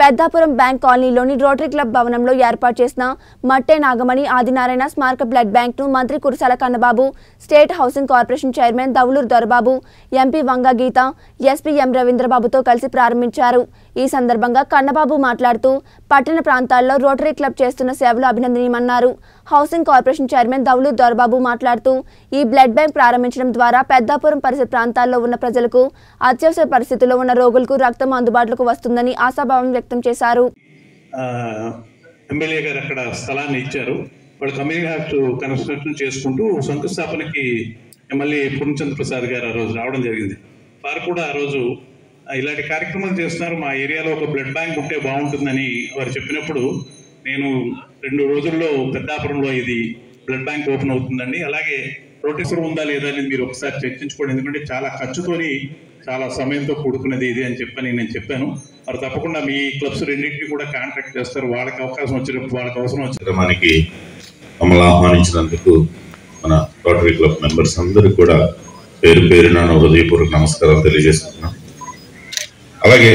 Peddapuram bank కాలనీలోని rotary club భవనంలో ఏర్పాటు చేసిన మట్టే నాగమణి ఆదినారాయణ స్మారక బ్లడ్ బ్యాంక్ ను మంత్రి Kurasala Kannababu state housing corporation chairman Davuluru Dorababu MP Vanga Geetha SP M రవీంద్రబాబుతో కలిసి ప్రారంభించారు ఈ సందర్భంగా కన్నబాబు మాట్లాడుతూ పట్టణ ప్రాంతాల్లో రోటరీ క్లబ్ చేస్తున్న సేవలు అభినందనీయమన్నారు housing corporation chairman Davuluru Dorababu మాట్లాడుతూ ఈ బ్లడ్ బ్యాంక్ ప్రారంభించడం ద్వారా పెద్దాపురం పరిసర ప్రాంతాల్లో ఉన్న ప్రజలకు అత్యవసర పరిస్థితుల్లో ఉన్న రోగులకు రక్తం అందుబాటులోకి వస్తుందని ఆశాభావం వ్యక్తం చేశారు ఆ, ఎమ్మెల్యే గారు అక్కడ స్థలాన్ని ఇచ్చారు వాళ్ళు కమ్యూనిటీ హాస్టల్ కన్స్ట్రక్షన్ చేసుకుంటూ శంకుస్థాపనకి ఎమ్మెల్యే పూర్ణచంద్ర ప్రసాద్ గారు ఆ రోజు రావడం జరిగింది వారు కూడా ఆ రోజు ఆ, ఇలాంటి కార్యక్రమాలు చేస్తున్నారు మా ఏరియాలో ఒక బ్లడ్ బ్యాంక్ ఉంటే బాగుంటుందని వారు చెప్పినప్పుడు నేను రెండు రోజుల్లో పెద్దాపురంలో ఇది బ్లడ్ బ్యాంక్ ఓపెన్ అవుతుందండి అలాగే రోటీసర్ ఉందా లేదా అని మీరు ఒకసారి చర్చించుకోండి ఎందుకంటే చాలా ఖర్చుతోని చాలా సమయంతో కూడుకున్నది ఇది అని చెప్పని నేను చెప్పాను మరి తప్పకుండా మీ క్లబ్స్ రెండింటిని కూడా కాంటాక్ట్ చేస్తారు వాళ్ళకి అవకాశం వచ్చినప్పుడు వాళ్ళకి అవసరం వచ్చినప్పుడు కార్యక్రమానికి మమ్మల్ని ఆహ్వానించినందుకు మన రోటరీ క్లబ్ మెంబర్స్ అందరికీ కూడా పేరు పేరున నా హృదయపూర్వక నమస్కారాలు తెలియజేస్తున్నాను అలాగే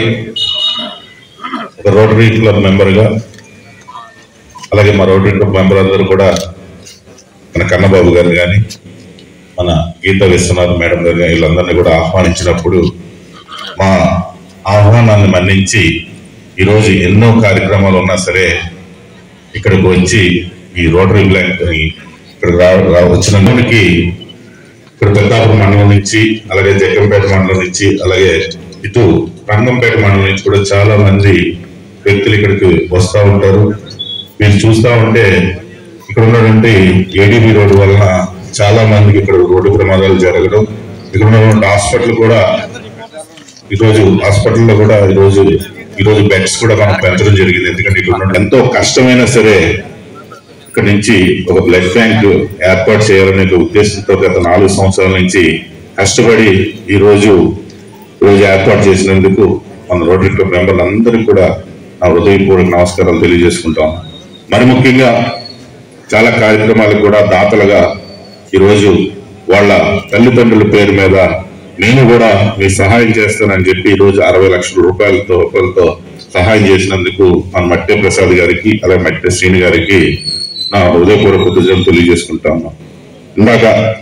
ఒక రోటరీ క్లబ్ మెంబర్గా అలాగే మా రోటరీ క్లబ్ మెంబర్ అందరూ కూడా మన కన్నబాబు గారిని కానీ మన గీతా విశ్వనాథ్ మేడం గారిని వీళ్ళందరినీ కూడా ఆహ్వానించినప్పుడు మా ఆహ్వానాన్ని మన్నించి ఈరోజు ఎన్నో కార్యక్రమాలు ఉన్నా సరే ఇక్కడికి వచ్చి ఈ రోటరీ బ్లాంక్ ఇక్కడ రా రా- వచ్చినందుకు ఇక్కడ పెద్దాపురం మండలం నుంచి అలాగే జగ్గంపేట మండలం నుంచి అలాగే ఇటు రంగంపేట మండలం నుంచి కూడా చాలా మంది వ్యక్తులు ఇక్కడికి వస్తూ ఉంటారు మీరు చూస్తూ ఉంటే ఇక్కడ ఉన్నటువంటి ఏడీబీ రోడ్డు వలన చాలా మందికి ఇక్కడ రోడ్డు ప్రమాదాలు జరగడం ఇక్కడ ఉన్నటువంటి హాస్పిటల్ కూడా ఈరోజు హాస్పిటల్లో కూడా ఈరోజు ఈరోజు బెడ్స్ కూడా మనం పెంచడం జరిగింది ఎందుకంటే ఇక్కడ ఉన్న ఎంతో కష్టమైనా సరే ఇక్కడ నుంచి ఒక బ్లడ్ బ్యాంక్ ఏర్పాటు చేయాలనే ఒక ఉద్దేశంతో గత నాలుగు సంవత్సరాల నుంచి కష్టపడి ఈ రోజు ఈ రోజు ఏర్పాటు చేసినందుకు మన రోటరీ క్లబ్ మెంబర్లు అందరికీ కూడా నా హృదయపూర్వక నమస్కారాలు తెలియజేసుకుంటాం మరి ముఖ్యంగా చాలా కార్యక్రమాలకు కూడా దాతలుగా ఈరోజు వాళ్ళ తల్లిదండ్రుల పేరు మీద నేను కూడా మీ సహాయం చేస్తానని చెప్పి ఈ రోజు అరవై లక్షల రూపాయలతో రూపాయలతో సహాయం చేసినందుకు మన మట్టే ప్రసాద్ గారికి అలాగే మట్టే శ్రీని గారికి నా హృదయపూర్వక కృతజ్ఞతలు తెలియజేసుకుంటాను ఇందాక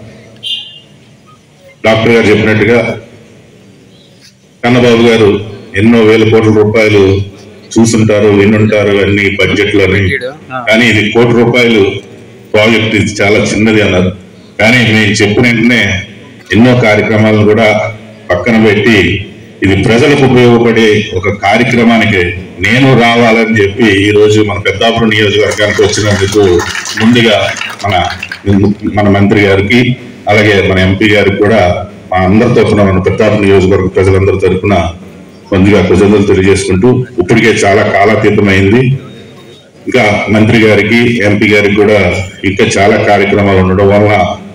డాక్టర్ గారు చెప్పినట్టుగా కన్నబాబు గారు ఎన్నో వేల కోట్ల రూపాయలు చూసుంటారు వినుంటారు అన్ని బడ్జెట్లని కానీ ఇది కోటి రూపాయలు ప్రాజెక్ట్ ఇది చాలా చిన్నది అన్నారు కానీ మేము చెప్పిన వెంటనే ఎన్నో కార్యక్రమాలను కూడా పక్కన పెట్టి ఇది ప్రజలకు ఉపయోగపడే ఒక కార్యక్రమానికి నేను రావాలని చెప్పి ఈ రోజు మన పెద్దాపురం నియోజకవర్గానికి వచ్చినందుకు ముందుగా మన మన మంత్రి గారికి అలాగే మన ఎంపీ గారికి కూడా మా అందరి తరఫున మన పెద్దాపురం నియోజకవర్గ ప్రజలందరి తరఫున ముందుగా కృతజ్ఞతలు తెలియజేసుకుంటూ ఇప్పటికే చాలా కాలాతీతం అయింది ఇంకా మంత్రి గారికి ఎంపీ గారికి కూడా ఇంకా చాలా కార్యక్రమాలు ఉండడం వల్ల